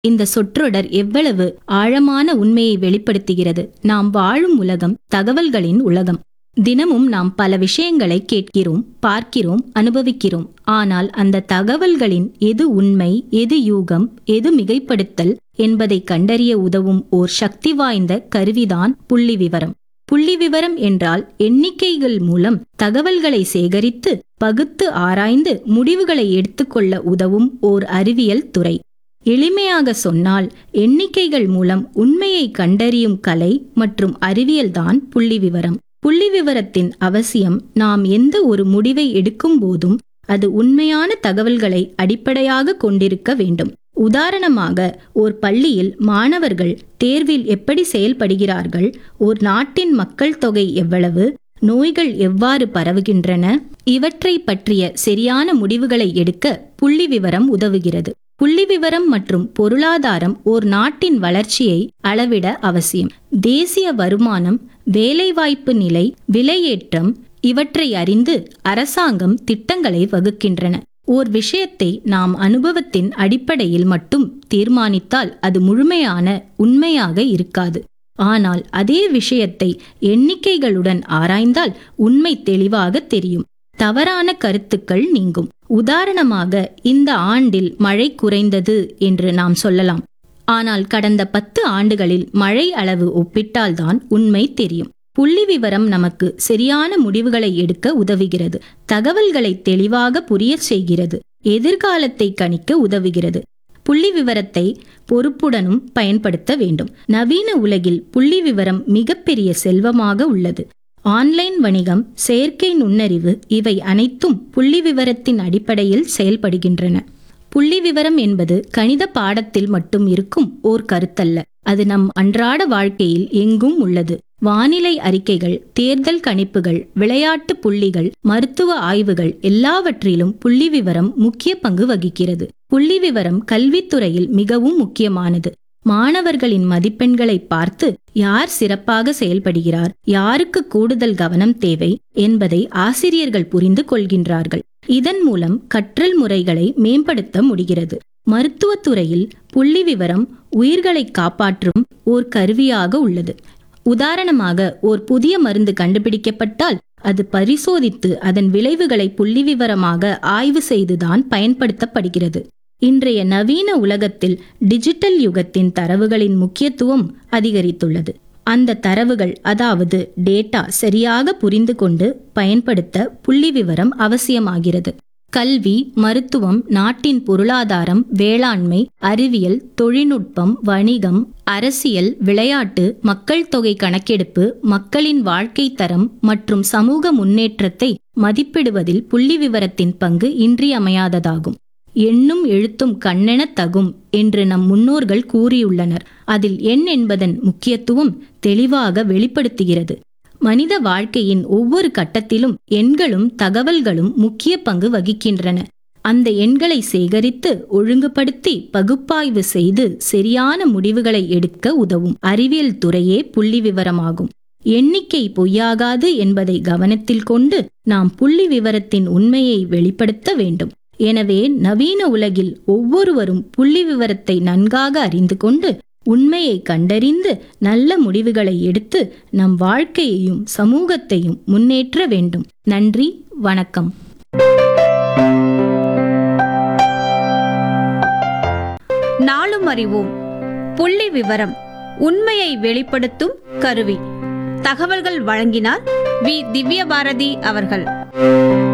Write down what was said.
இந்த சொற்றொடர் எவ்வளவு ஆழமான உண்மையை வெளிப்படுத்துகிறது நாம் வாழும் உலகம் தகவல்களின் உலகம் தினமும் நாம் பல விஷயங்களை கேட்கிறோம் பார்க்கிறோம் அனுபவிக்கிறோம் ஆனால் அந்த தகவல்களின் எது உண்மை எது யூகம் எது மிகைப்படுத்தல் என்பதை கண்டறிய உதவும் ஓர் சக்தி வாய்ந்த கருவிதான் புள்ளி விவரம் புள்ளி விவரம் என்றால் எண்ணிக்கைகள் மூலம் தகவல்களை சேகரித்து பகுத்து ஆராய்ந்து முடிவுகளை எடுத்துக்கொள்ள உதவும் ஓர் அறிவியல் துறை எளிமையாக சொன்னால் எண்ணிக்கைகள் மூலம் உண்மையை கண்டறியும் கலை மற்றும் அறிவியல்தான் புள்ளி விவரம் புள்ளி விவரத்தின் அவசியம் நாம் எந்த ஒரு முடிவை எடுக்கும் போதும் அது உண்மையான தகவல்களை அடிப்படையாக கொண்டிருக்க வேண்டும் உதாரணமாக ஓர் பள்ளியில் மாணவர்கள் தேர்வில் எப்படி செயல்படுகிறார்கள் ஓர் நாட்டின் மக்கள் தொகை எவ்வளவு நோய்கள் எவ்வாறு பரவுகின்றன இவற்றை பற்றிய சரியான முடிவுகளை எடுக்க புள்ளி விவரம் உதவுகிறது புள்ளி விவரம் மற்றும் பொருளாதாரம் ஓர் நாட்டின் வளர்ச்சியை அளவிட அவசியம் தேசிய வருமானம் வேலைவாய்ப்பு நிலை விலையேற்றம் இவற்றை அறிந்து அரசாங்கம் திட்டங்களை வகுக்கின்றன ஓர் விஷயத்தை நாம் அனுபவத்தின் அடிப்படையில் மட்டும் தீர்மானித்தால் அது முழுமையான உண்மையாக இருக்காது ஆனால் அதே விஷயத்தை எண்ணிக்கைகளுடன் ஆராய்ந்தால் உண்மை தெளிவாக தெரியும் தவறான கருத்துக்கள் நீங்கும் உதாரணமாக இந்த ஆண்டில் மழை குறைந்தது என்று நாம் சொல்லலாம் ஆனால் கடந்த பத்து ஆண்டுகளில் மழை அளவு ஒப்பிட்டால்தான் உண்மை தெரியும் புள்ளி விவரம் நமக்கு சரியான முடிவுகளை எடுக்க உதவுகிறது தகவல்களை தெளிவாக புரிய செய்கிறது எதிர்காலத்தை கணிக்க உதவுகிறது புள்ளி விவரத்தை பொறுப்புடனும் பயன்படுத்த வேண்டும் நவீன உலகில் புள்ளி விவரம் மிகப்பெரிய செல்வமாக உள்ளது ஆன்லைன் வணிகம் செயற்கை நுண்ணறிவு இவை அனைத்தும் புள்ளி விவரத்தின் அடிப்படையில் செயல்படுகின்றன புள்ளி விவரம் என்பது கணித பாடத்தில் மட்டும் இருக்கும் ஓர் கருத்தல்ல அது நம் அன்றாட வாழ்க்கையில் எங்கும் உள்ளது வானிலை அறிக்கைகள் தேர்தல் கணிப்புகள் விளையாட்டு புள்ளிகள் மருத்துவ ஆய்வுகள் எல்லாவற்றிலும் புள்ளி விவரம் முக்கிய பங்கு வகிக்கிறது புள்ளி விவரம் கல்வித்துறையில் மிகவும் முக்கியமானது மாணவர்களின் மதிப்பெண்களை பார்த்து யார் சிறப்பாக செயல்படுகிறார் யாருக்கு கூடுதல் கவனம் தேவை என்பதை ஆசிரியர்கள் புரிந்து கொள்கின்றார்கள் இதன் மூலம் கற்றல் முறைகளை மேம்படுத்த முடிகிறது மருத்துவத்துறையில் புள்ளி விவரம் உயிர்களை காப்பாற்றும் ஓர் கருவியாக உள்ளது உதாரணமாக ஓர் புதிய மருந்து கண்டுபிடிக்கப்பட்டால் அது பரிசோதித்து அதன் விளைவுகளை புள்ளிவிவரமாக ஆய்வு செய்துதான் பயன்படுத்தப்படுகிறது இன்றைய நவீன உலகத்தில் டிஜிட்டல் யுகத்தின் தரவுகளின் முக்கியத்துவம் அதிகரித்துள்ளது அந்த தரவுகள் அதாவது டேட்டா சரியாக புரிந்து கொண்டு பயன்படுத்த புள்ளிவிவரம் அவசியமாகிறது கல்வி மருத்துவம் நாட்டின் பொருளாதாரம் வேளாண்மை அறிவியல் தொழில்நுட்பம் வணிகம் அரசியல் விளையாட்டு மக்கள் தொகை கணக்கெடுப்பு மக்களின் வாழ்க்கை தரம் மற்றும் சமூக முன்னேற்றத்தை மதிப்பிடுவதில் புள்ளி விவரத்தின் பங்கு இன்றியமையாததாகும் எண்ணும் எழுத்தும் கண்ணென தகும் என்று நம் முன்னோர்கள் கூறியுள்ளனர் அதில் எண் என்பதன் முக்கியத்துவம் தெளிவாக வெளிப்படுத்துகிறது மனித வாழ்க்கையின் ஒவ்வொரு கட்டத்திலும் எண்களும் தகவல்களும் முக்கிய பங்கு வகிக்கின்றன அந்த எண்களை சேகரித்து ஒழுங்குபடுத்தி பகுப்பாய்வு செய்து சரியான முடிவுகளை எடுக்க உதவும் அறிவியல் துறையே புள்ளி விவரமாகும் எண்ணிக்கை பொய்யாகாது என்பதை கவனத்தில் கொண்டு நாம் புள்ளி விவரத்தின் உண்மையை வெளிப்படுத்த வேண்டும் எனவே நவீன உலகில் ஒவ்வொருவரும் புள்ளி விவரத்தை நன்காக அறிந்து கொண்டு உண்மையை கண்டறிந்து நல்ல முடிவுகளை எடுத்து நம் வாழ்க்கையையும் சமூகத்தையும் முன்னேற்ற வேண்டும் நன்றி வணக்கம் நாளும் அறிவோம் புள்ளி விவரம் உண்மையை வெளிப்படுத்தும் கருவி தகவல்கள் வழங்கினார் வி திவ்யபாரதி அவர்கள்